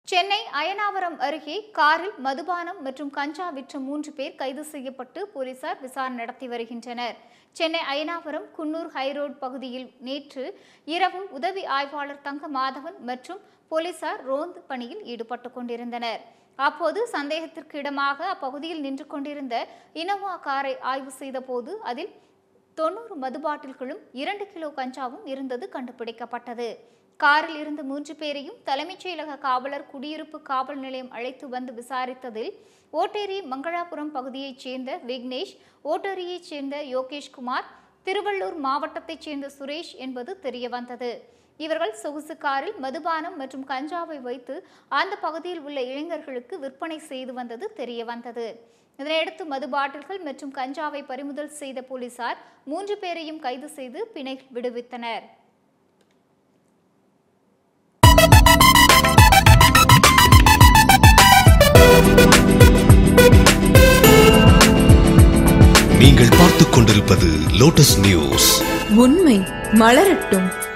சென்னை அயனாவரம் அருகே காரில் மதுபானம் மற்றும் கஞ்சா விற்ற மூன்று பேர் கைது செய்யப்பட்டு போலீசார் விசாரணை நடத்தி வருகின்றனர் சென்னை அயனாவரம் குன்னூர் ஹைரோட் பகுதியில் நேற்று இரவு உதவி ஆய்வாளர் தங்க மாதவன் மற்றும் போலீசார் ரோந்து பணியில் ஈடுபட்டு கொண்டிருந்தனர் அப்போது சந்தேகத்திற்கு இடமாக அப்பகுதியில் நின்று கொண்டிருந்த இனோவா காரை ஆய்வு செய்தபோது அதில் தொண்ணூறு மது பாட்டில்களும் இரண்டு கிலோ கஞ்சாவும் இருந்தது கண்டுபிடிக்கப்பட்டது காரில் இருந்த மூன்று பேரையும் தலைமைச் செயலக காவலர் குடியிருப்பு காவல் நிலையம் அழைத்து வந்து விசாரித்ததில் ஓட்டேரி மங்களாபுரம் பகுதியைச் சேர்ந்த விக்னேஷ் ஓட்டேரியைச் சேர்ந்த யோகேஷ்குமார் திருவள்ளூர் மாவட்டத்தைச் சேர்ந்த சுரேஷ் என்பது தெரியவந்தது இவர்கள் சொகுசு காரில் மதுபானம் மற்றும் கஞ்சாவை வைத்து அந்த பகுதியில் உள்ள இளைஞர்களுக்கு விற்பனை செய்து வந்தது தெரிய வந்தது இதனையடுத்து மது பாட்டில்கள் மற்றும் கஞ்சாவை பறிமுதல் செய்த போலீசார் மூன்று பேரையும் கைது செய்து பிணை விடுவித்தனர் நீங்கள் பார்த்துக் கொண்டிருப்பது லோட்டஸ் நியூஸ் உண்மை மலரட்டும்